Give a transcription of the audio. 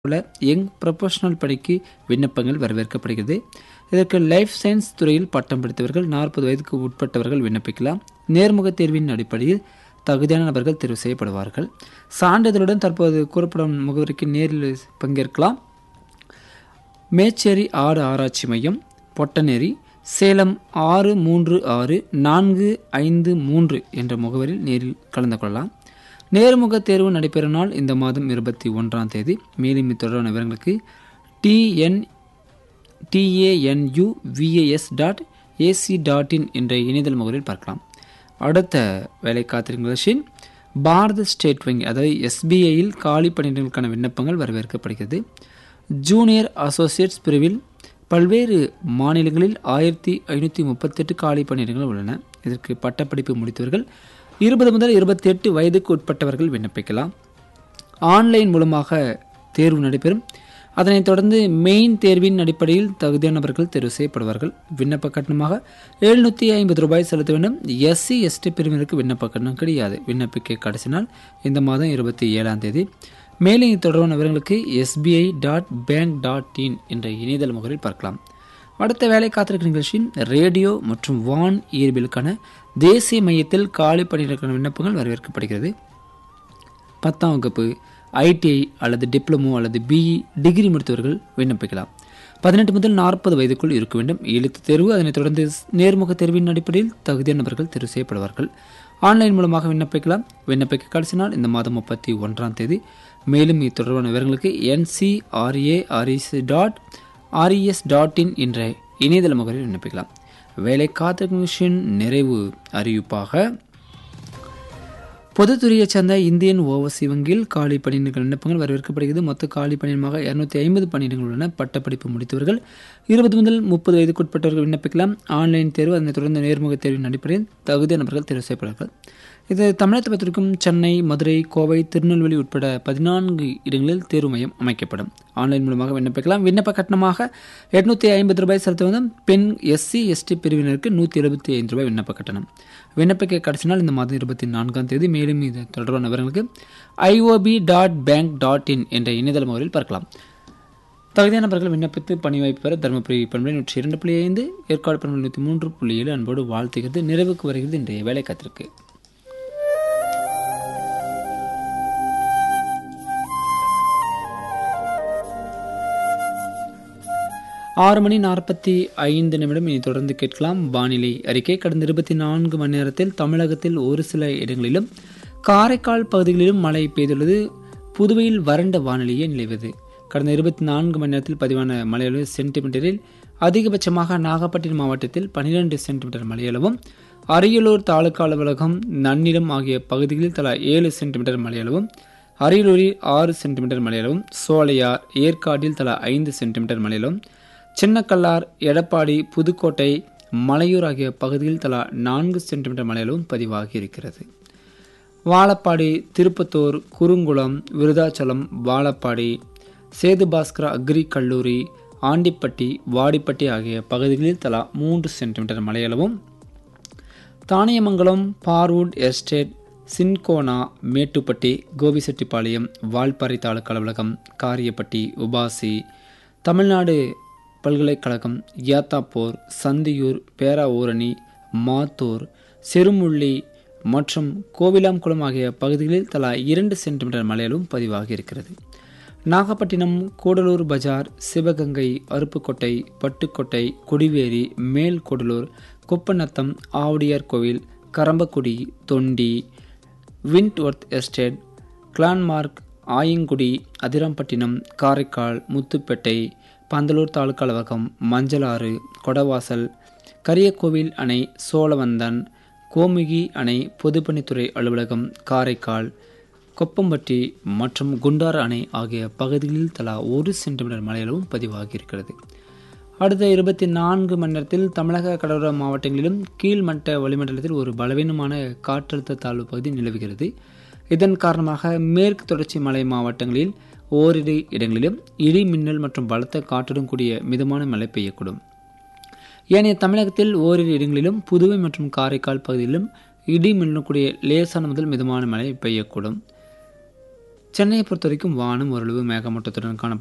உள்ள young professional பணிக்கு விண்ணப்பங்கள் வரவேற்கப்படுகிறது இதற்கு லைஃப் சயின்ஸ் துறையில் பட்டம் படித்தவர்கள் நாற்பது வயதுக்கு உட்பட்டவர்கள் விண்ணப்பிக்கலாம் நேர்முக தேர்வின் அடிப்படையில் தகுதியான நபர்கள் தேர்வு செய்யப்படுவார்கள் சான்றிதழுடன் தற்போது கூறப்படும் முகவரிக்கு நேரில் பங்கேற்கலாம் மேச்சேரி ஆடு ஆராய்ச்சி மையம் பொட்டநேரி சேலம் ஆறு மூன்று ஆறு நான்கு ஐந்து மூன்று என்ற முகவரியில் நேரில் கலந்து கொள்ளலாம் நேர்முக தேர்வு நடைபெறும் நாள் இந்த மாதம் இருபத்தி ஒன்றாம் தேதி மேலும் இத்தொடர்பான விவரங்களுக்கு T N T A N U V A S dot A C dot in என்ற இணையதள முகவரில் பார்க்கலாம் அடுத்த வேலை காத்திருக்கும் நிகழ்ச்சியில் பாரத ஸ்டேட் வங்கி அதாவது எஸ்பிஐயில் காலி பணியிடங்களுக்கான விண்ணப்பங்கள் வரவேற்கப்படுகிறது ஜூனியர் அசோசியேட்ஸ் பிரிவில் பல்வேறு மாநிலங்களில் ஆயிரத்தி ஐநூற்றி முப்பத்தெட்டு காலி பணியிடங்கள் உள்ளன இதற்கு பட்டப்படிப்பு முடித்தவர்கள் இருபது முதல் இருபத்தி எட்டு வயதுக்கு உட்பட்டவர்கள் விண்ணப்பிக்கலாம் ஆன்லைன் மூலமாக தேர்வு நடைபெறும் அதனைத் தொடர்ந்து மெயின் தேர்வின் அடிப்படையில் தகுதியானவர்கள் தேர்வு செய்யப்படுவார்கள் விண்ணப்ப கட்டணமாக எழுநூற்றி ஐம்பது ரூபாய் செலுத்த வேண்டும் எஸ்சி எஸ்டி பிரிவினருக்கு விண்ணப்ப கட்டணம் கிடையாது விண்ணப்பிக்க கடைசி நாள் இந்த மாதம் இருபத்தி ஏழாம் தேதி மேலும் இது தொடர்பான விவரங்களுக்கு SBI dot bank dot in என்ற இணையதள முகரில் பார்க்கலாம் அடுத்த வேலை காத்திருக்கிற நிகழ்ச்சியின் ரேடியோ மற்றும் வான் இயற்பியலுக்கான தேசிய மையத்தில் காலி பணியிடக்கான விண்ணப்பங்கள் வரவேற்கப்படுகிறது பத்தாம் வகுப்பு ஐடிஐ அல்லது டிப்ளமோ அல்லது பிஇ டிகிரி முடித்தவர்கள் விண்ணப்பிக்கலாம் பதினெட்டு முதல் நாற்பது வயதுக்குள் இருக்க வேண்டும் எழுத்து தேர்வு அதனைத் தொடர்ந்து நேர்முக தேர்வின் அடிப்படையில் தகுதியானவர்கள் தேர்வு செய்யப்படுவார்கள் ஆன்லைன் மூலமாக விண்ணப்பிக்கலாம் விண்ணப்பிக்க கடைசி நாள் இந்த மாதம் முப்பத்தி ஒன்றாம் தேதி மேலும் இது தொடர்பான விவரங்களுக்கு NCRARES dot RES dot in என்ற இணையதள முகவரில் விண்ணப்பிக்கலாம் வேலை காத்திருக்கும் நிறைவு அறிவிப்பாக பொதுத்துறையைச் சேர்ந்த இந்தியன் ஓவர்சி வங்கியில் காலி பணியிடங்கள் விண்ணப்பங்கள் வரவேற்கப்படுகிறது மொத்த காலி பணியிடமாக இருநூத்தி ஐம்பது பணியிடங்கள் உள்ளன பட்டப்படிப்பு முடித்தவர்கள் இருபது முதல் முப்பது வயதுக்குட்பட்டவர்கள் விண்ணப்பிக்கலாம் ஆன்லைன் தேர்வு அதனைத் தொடர்ந்து நேர்முக தேர்வின் அடிப்படையில் தகுதிய நபர்கள் தேர்வு செய்யப்படுவார்கள் இது தமிழகத்தை பொறுத்திருக்கும் சென்னை மதுரை கோவை திருநெல்வேலி உட்பட பதினான்கு இடங்களில் தேர்வு மையம் அமைக்கப்படும் ஆன்லைன் மூலமாக விண்ணப்பிக்கலாம் விண்ணப்ப கட்டணமாக எட்நூற்றி ஐம்பது ரூபாய் செலுத்த வேண்டும் பெண் எஸ்சி எஸ்டி பிரிவினருக்கு நூற்றி எழுபத்தி ஐந்து ரூபாய் விண்ணப்ப கட்டணம் விண்ணப்பிக்க கடைசி நாள் இந்த மாதம் இருபத்தி நான்காம் தேதி மேலும் இது தொடர்பான விவரங்களுக்கு IOB dot bank dot in என்ற இணையதள முகவரில் பார்க்கலாம் தகுதியான நபர்கள் விண்ணப்பித்து பணி வாய்ப்பு பெற தருமபுரி பண்பலை நூற்றி இரண்டு புள்ளி ஐந்து ஏற்காடு பண்பலை நூற்றி மூன்று புள்ளி ஏழு அன்போடு வாழ்த்துகிறது நிறைவுக்கு வருகிறது இன்றைய வேலை காத்திருக்கு ஆறு மணி நாற்பத்தி ஐந்து நிமிடம் இனி தொடர்ந்து கேட்கலாம் வானிலை அறிக்கை கடந்த இருபத்தி நான்கு மணி நேரத்தில் தமிழகத்தில் ஒரு சில இடங்களிலும் காரைக்கால் பகுதிகளிலும் மழை பெய்துள்ளது புதுவையில் வறண்ட வானிலையே நிலவுது கடந்த இருபத்தி நான்கு மணி நேரத்தில் பதிவான மழையளவு சென்டிமீட்டரில் அதிகபட்சமாக நாகப்பட்டினம் மாவட்டத்தில் பனிரெண்டு சென்டிமீட்டர் மழையளவும் அரியலூர் தாலுகா அலுவலகம் நன்னிலம் ஆகிய பகுதிகளில் தலா ஏழு சென்டிமீட்டர் மழையளவும் அரியலூரில் ஆறு சென்டிமீட்டர் மழையளவும் சோலையார் ஏற்காடில் தலா ஐந்து சென்டிமீட்டர் மழையளவும் சின்னக்கல்லார் எடப்பாடி புதுக்கோட்டை மலையூர் ஆகிய பகுதியில் தலா நான்கு சென்டிமீட்டர் மழையளவும் பதிவாகி இருக்கிறது வாழப்பாடி திருப்பத்தூர் குறுங்குளம் விருதாச்சலம் வாழப்பாடி சேதுபாஸ்கரா அக்ரி கல்லூரி ஆண்டிப்பட்டி வாடிப்பட்டி ஆகிய பகுதிகளில் தலா மூன்று சென்டிமீட்டர் மழையளவும் Thaniyamangalam Parwood estate Cinchona Mettupatti Gobichettipalayam Valparai taluka அலுவலகம் காரியப்பட்டி உபாசி தமிழ்நாடு பல்கலைக்கழகம் யாத்தாப்பூர் சந்தியூர் பேராவூரணி மாத்தூர் செருமுள்ளி மற்றும் கோவிலாம்குளம் ஆகிய பகுதிகளில் தலா இரண்டு சென்டிமீட்டர் மழையிலும் பதிவாகி இருக்கிறது நாகப்பட்டினம் கூடலூர் பஜார் சிவகங்கை அருப்புக்கோட்டை பட்டுக்கோட்டை கொடிவேரி மேல் கூடலூர் குப்பநத்தம் ஆவுடையார் கோவில் கரம்பக்குடி தொண்டி விண்ட்வொர்த் எஸ்டேட் கிளான்மார்க் ஆயங்குடி அதிராம்பட்டினம் காரைக்கால் முத்துப்பேட்டை பந்தலூர் தாலுக்கா அலுவலகம் மஞ்சளாறு கொடவாசல் கரியக்கோவில் அணை சோழவந்தன் கோமுகி அணை பொதுப்பணித்துறை அலுவலகம் காரைக்கால் கொப்பம்பட்டி மற்றும் குண்டார் அணை ஆகிய பகுதிகளில் தலா ஒரு சென்டிமீட்டர் மழையளவும் பதிவாகியிருக்கிறது அடுத்த இருபத்தி நான்கு மணி நேரத்தில் தமிழக கடலோர மாவட்டங்களிலும் கீழ்மட்ட வளிமண்டலத்தில் ஒரு பலவீனமான காற்றழுத்த தாழ்வு பகுதி நிலவுகிறது இதன் காரணமாக மேற்கு தொடர்ச்சி மலை மாவட்டங்களில் ஓரிரு இடங்களிலும் இடி மின்னல் மற்றும் பலத்த காற்றுடன் கூடிய மிதமான மழை பெய்யக்கூடும் ஏனைய தமிழகத்தில் ஓரிரு இடங்களிலும் புதுவை மற்றும் காரைக்கால் பகுதியிலும் இடி மின்னக்கூடிய லேசான முதல் மிதமான மழை பெய்யக்கூடும் சென்னையை பொறுத்த வரைக்கும் வானம் ஓரளவு மேகமூட்டத்துடன் காணப்படும்